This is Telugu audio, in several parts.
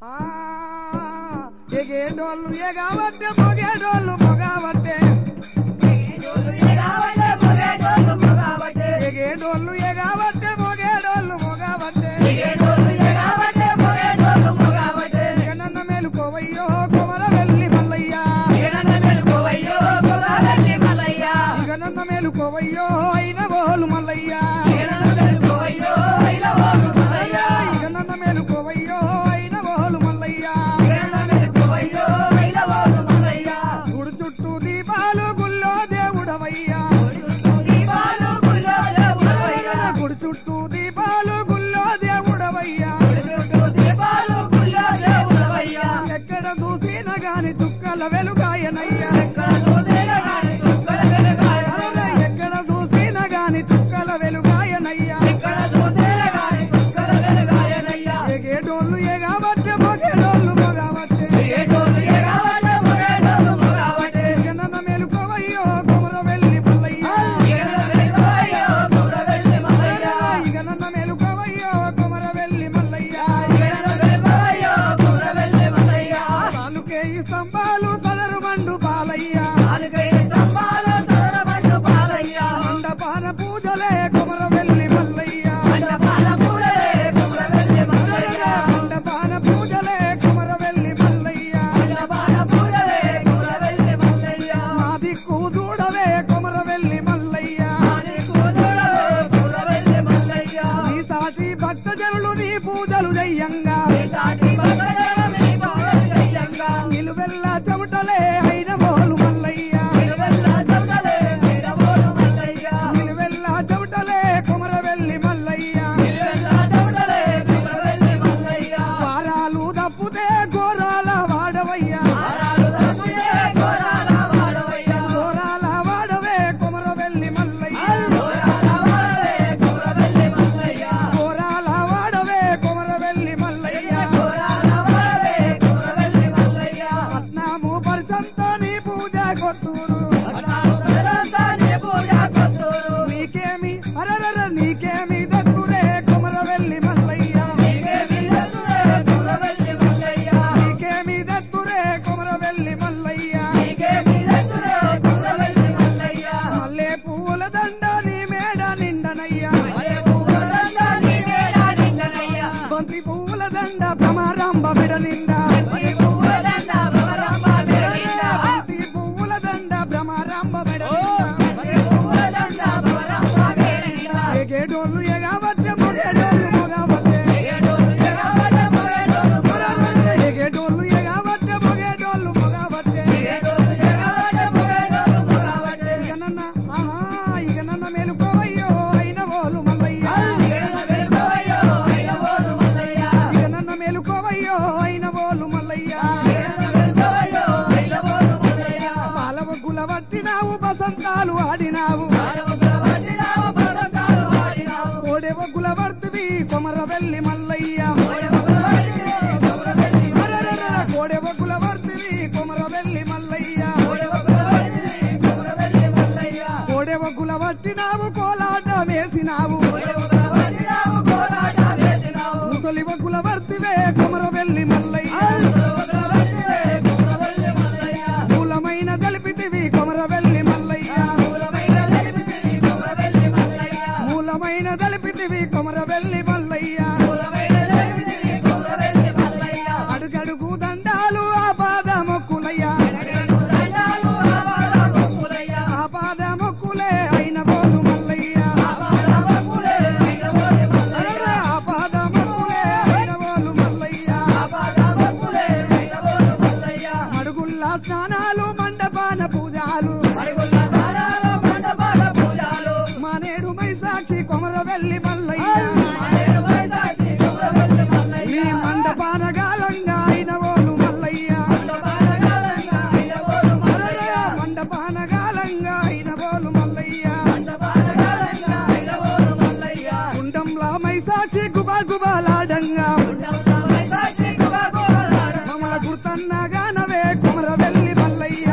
ఆ, ఎగేటోళ్ళు ఎగబట్టే మొగేటోళ్ళు మొగబట్టే ఎగేటోళ్ళు ఎగబట్టే మొగేటోళ్ళు మొగబట్టే జగనన్న మేలుకోవయ్యో కుమర వెళ్ళి మల్లయ్య జగనన్న మేలుకోవయ్యో అయిన బోలు మల్లయ్య జగనన్న మేలుకోవయ్యో అయిన బోలు మల్లయ్య గుడి చుట్టూ దీపాలు గుల్లో దేవుడవయ్యా గుడి చుట్టూ దీపాలు గుల్లో దేవుడవయ్యా ఎక్కడ చూసినా గాని చుక్కల వెలుగాయనయ్యా అరెరే, ఎక్కడ చూసినా గాని చుక్కల వెలుగాయనయ్యా ఎగేటోళ్ళు ఎగబట్టే మొగేటోళ్ళు మొగబట్టే జగనన్న మేలుకోవయ్యో కుమర వెళ్ళి మల్లయ్య జగనన్న మేలుకోవయ్యో కుమర వెళ్ళి మల్లయ్య తాలుకే ఈ స్తంభాలు సదరు మండు పాలయ్య మండపాన పూజలే కుమర వెళ్ళి మల్లయ్య మండపాన పూజలే కుమర వెళ్ళి మల్లయ్య మా దిక్కు చూడవే కుమర వెళ్ళి మల్లయ్య నీ సాటి భక్త జనులు నీ పూజలు చెయ్యంగా నిలువెల్ల చెమటలే అయిన బోలు మల్లయ్య నిలువెల్ల చెమటలే కుమర వెళ్ళి మల్లయ్య వారాలు తప్పుతే ఘోరాల వాడవయ్యా ఘోరాల వాడవే కుమర వెళ్ళి మల్లయ్య ఘోరాల వాడవే కుమర వెళ్ళి మల్లయ్య పట్నాము పర్సంతో నీ పూజ కొత్తూరు నీకేమి అరరర నీకేమి దక్కురే కుమర వెళ్ళి మల్లయ్య నీకేమి దక్కురే కుమర వెళ్ళి మల్లయ్య మల్లె పూల దండ నీ మేడ నిండనయ్యా బంతి పూల దండ భ్రమరాంబ బిడ నిండా బంతి పూల దండ భ్రమరాంబ బిడ నిండా ఎగేటోళ్ళు ఎగబట్టే మొగేటోళ్ళు మొగబట్టే ఎగేటోళ్ళు ఎగబట్టే మొగేటోళ్ళు మొగబట్టే ఇక నన్న ఆహా ఇక నన్న మేలుకోవయ్యో అయిన బోలు మల్లయ్య ఇక నన్న మేలుకోవయ్యో అయిన బోలు మల్లయ్య పాలవ గుల పట్టినావు బసంతాలు ఆడినావు కోడెవ గుల పడుతుంది కొమర వెళ్ళి మల్లయ్య అరెరెరె, కోడెవ గుల పడుతుంది కొమర వెళ్ళి మల్లయ్య కోడెవ గుల పట్టినావు కోలాట వేసినావు ముసలివ గుల పడుతువే కొమర వెళ్ళి మల్లయ్య మూలమైన తెలిపితివి కొమర వెళ్ళి మల్లయ్య మూలమైన తెలిపితివి కొమర వెళ్ళి మల్లయ్య అడుగడుగు దండాలు ఆ పాద మొక్కులయ్య ఆ పాద మొక్కులే అయిన బోలు మల్లయ్య అరెరె, ఆ పాద మొక్కులే అయిన బోలు మల్లయ్య అడుగుల్లా స్నానాలు మండపాన పూజాలు మానేడు మైసాక్షి కొమర వెళ్ళి మల్లయ్య నీ మండపాన గాలంగా అయిన బోలు మల్లయ్య అరెరె, మండపాన గాలంగా అయిన బోలు మల్లయ్య కుండంలా మైసాక్షి గుబా గుబాలాడంగా మమ్మల గుర్తన్న గానవే కుమర వెళ్ళి మల్లయ్య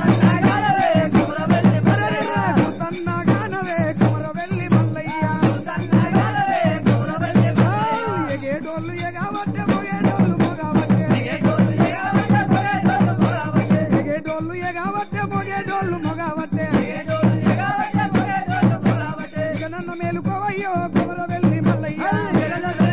అరెరె, గుర్తన్న గానవే కుమర వెళ్ళి మల్లయ్య ఎగేటోళ్ళు ఎగబట్టే మొగేటోళ్ళు మొగబట్టే మేలుకోవయ్యో కుమర వెళ్ళి మల్లయ్య